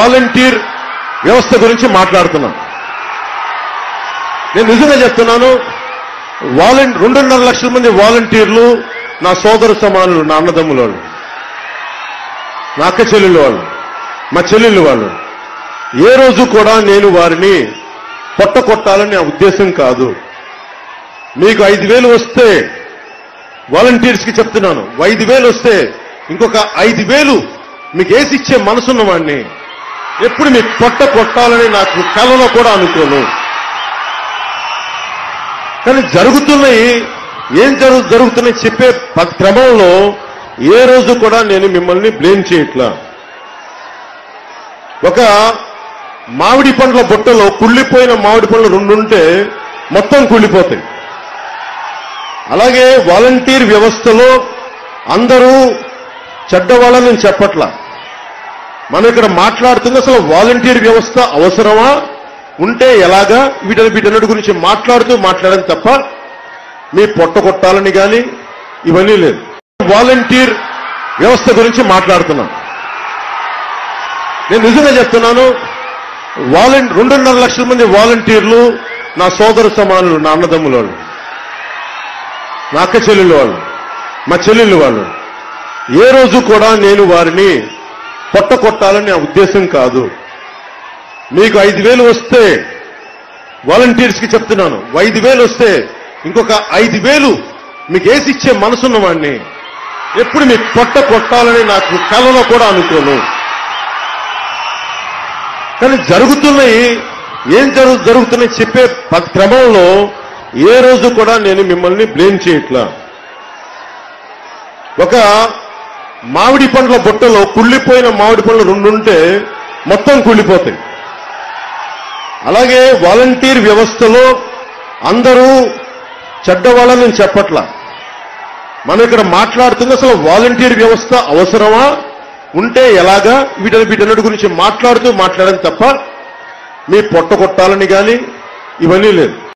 volunteer వ్యవస్థ గురించి మాట్లాడుతున్నాను నేను నిజంగా చెప్తున్నాను వాలంటీ రెండున్నర లక్షల మంది వాలంటీర్లు నా సోదర సమానులు నా అన్నదమ్ముల వాళ్ళు నా అక్క చెల్లెళ్ళు వాళ్ళు మా చెల్లెళ్ళు వాళ్ళు ఏ రోజు కూడా నేను వారిని పొట్ట కొట్టాలని నా ఉద్దేశం కాదు మీకు ఐదు వేలు వస్తే వాలంటీర్స్ కి చెప్తున్నాను ఐదు వేలు వస్తే ఇంకొక ఐదు వేలు మీకు వేసి ఇచ్చే మనసున్న వాడిని ఎప్పుడు మీకు పొట్ట కొట్టాలని నాకు కలలో కూడా అనుకోను కానీ జరుగుతున్నాయి ఏం జరుగు జరుగుతున్నాయి చెప్పే ప- క్రమంలో ఏ రోజు కూడా నేను మిమ్మల్ని బ్లేమ్ చేయట్లా ఒక మామిడి పండ్ల బుట్టలో కుళ్ళిపోయిన మామిడి పండ్లు రెండు ఉంటే మొత్తం కుళ్ళిపోతాయి అలాగే వాలంటీర్ వ్యవస్థలో అందరూ చెడ్డవాళ్ళని నేను చెప్పట్లా మనం ఇక్కడ మాట్లాడుతుంది అసలు వాలంటీర్ వ్యవస్థ అవసరమా ఉంటే ఎలాగా వీటి వీటన్నిటి గురించి మాట్లాడుతూ మాట్లాడడం తప్ప మీ పొట్ట కొట్టాలని కానీ ఇవన్నీ లేదు వాలంటీర్ వ్యవస్థ గురించి మాట్లాడుతున్నాం నేను నిజంగా చెప్తున్నాను వాలంటీ రెండున్నర లక్షల మంది వాలంటీర్లు నా సోదర సమానులు నా అన్నదమ్ముల వాళ్ళు నా అక్క చెల్లెళ్ళు వాళ్ళు మా చెల్లెళ్ళు వాళ్ళు ఏ రోజు కూడా నేను వారిని పొట్ట కొట్టాలని నా ఉద్దేశం కాదు మీకు ఐదు వేలు వస్తే వాలంటీర్స్ కి చెప్తున్నాను ఐదు వేలు వస్తే ఇంకొక ఐదు వేలు మీకు వేసి ఇచ్చే మనసున్న వాడిని ఎప్పుడు మీకు పొట్ట కొట్టాలని నాకు కలలో కూడా అనుకోను కానీ జరుగుతున్నాయి ఏం జరుగు జరుగుతున్నాయి చెప్పే ప- క్రమంలో ఏ రోజు కూడా నేను మిమ్మల్ని బ్లేమ్ చేయట్లా ఒక మామిడి పండ్ల బుట్టలో కుళ్ళిపోయిన మామిడి పండ్లు రెండు ఉంటే మొత్తం కుళ్ళిపోతాయి అలాగే వాలంటీర్ వ్యవస్థలో అందరూ చెడ్డవాళ్ళని నేను చెప్పట్లా మనం ఇక్కడ మాట్లాడుతుంది అసలు వాలంటీర్ వ్యవస్థ అవసరమా ఉంటే ఎలాగా వీటి వీటన్నిటి గురించి మాట్లాడుతూ మాట్లాడడం తప్ప మీ పొట్ట కొట్టాలని కానీ ఇవన్నీ లేదు